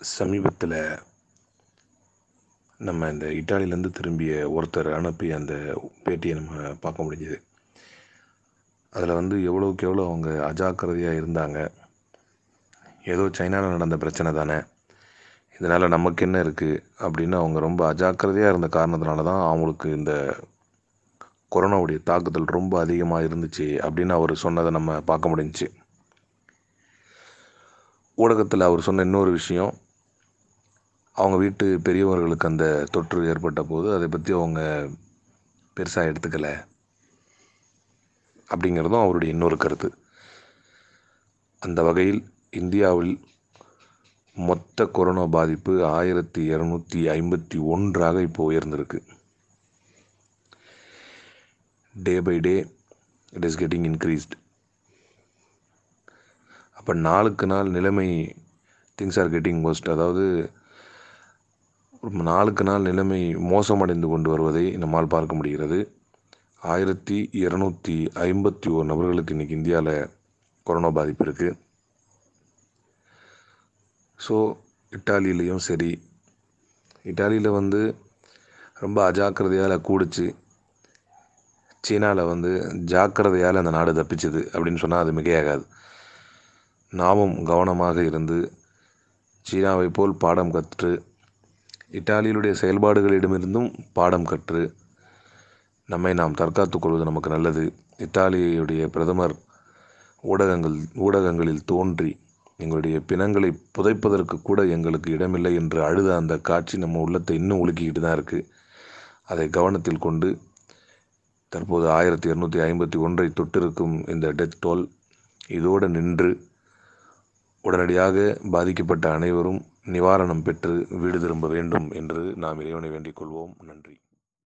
சமீபத்தில் நம்ம இந்த இட்டாலியிலேருந்து திரும்பிய ஒருத்தர் அனுப்பிய அந்த பேட்டியை நம்ம பார்க்க முடிஞ்சுது அதில் வந்து எவ்வளோக்கு எவ்வளோ அவங்க அஜாக்கிரதையாக இருந்தாங்க ஏதோ சைனாவில் நடந்த பிரச்சனை தானே இதனால் நமக்கு என்ன இருக்குது அப்படின்னு அவங்க ரொம்ப அஜாக்கிரதையாக இருந்த காரணத்தினால தான் அவங்களுக்கு இந்த கொரோனாவுடைய தாக்குதல் ரொம்ப அதிகமாக இருந்துச்சு அப்படின்னு அவர் சொன்னதை நம்ம பார்க்க முடிஞ்சுச்சு ஊடகத்தில் அவர் சொன்ன இன்னொரு விஷயம் அவங்க வீட்டு பெரியவர்களுக்கு அந்த தொற்று ஏற்பட்ட போது அதை பற்றி அவங்க பெருசாக எடுத்துக்கலை அப்படிங்கிறதும் அவருடைய இன்னொரு கருத்து அந்த வகையில் இந்தியாவில் மொத்த கொரோனா பாதிப்பு ஆயிரத்தி இரநூத்தி ஐம்பத்தி ஒன்றாக இப்போ உயர்ந்திருக்கு day by day it is getting increased அப்போ நாளுக்கு நாள் நிலைமை திங்ஸ் ஆர் கெட்டிங் மோஸ்ட் அதாவது நாளுக்கு நாள் நிலைமை மோசமடைந்து கொண்டு வருவதை நம்மால் பார்க்க முடிகிறது ஆயிரத்தி இரநூத்தி ஐம்பத்தி ஓர் நபர்களுக்கு இன்றைக்கி இந்தியாவில் கொரோனா பாதிப்பு இருக்குது ஸோ இட்டாலியிலையும் சரி இட்டாலியில் வந்து ரொம்ப அஜாக்கிரதையால் கூடிச்சு சீனாவில் வந்து ஜாக்கிரதையால் அந்த நாடு தப்பிச்சுது அப்படின்னு சொன்னால் அது மிகையாகாது நாமும் கவனமாக இருந்து சீனாவை போல் பாடம் கற்று இட்டாலியிலுடைய செயல்பாடுகளிடமிருந்தும் பாடம் கற்று நம்மை நாம் தற்காத்துக் கொள்வது நமக்கு நல்லது இத்தாலியுடைய பிரதமர் ஊடகங்கள் ஊடகங்களில் தோன்றி எங்களுடைய பிணங்களை புதைப்பதற்கு கூட எங்களுக்கு இடமில்லை என்று அழுத அந்த காட்சி நம்ம உள்ளத்தை இன்னும் உலுக்கிக்கிட்டு தான் இருக்குது அதை கவனத்தில் கொண்டு தற்போது ஆயிரத்தி இரநூத்தி ஐம்பத்தி ஒன்றை தொட்டிருக்கும் இந்த டெத் டோல் இதோடு நின்று உடனடியாக பாதிக்கப்பட்ட அனைவரும் நிவாரணம் பெற்று வீடு திரும்ப வேண்டும் என்று நாம் இறைவனை வேண்டிக் கொள்வோம் நன்றி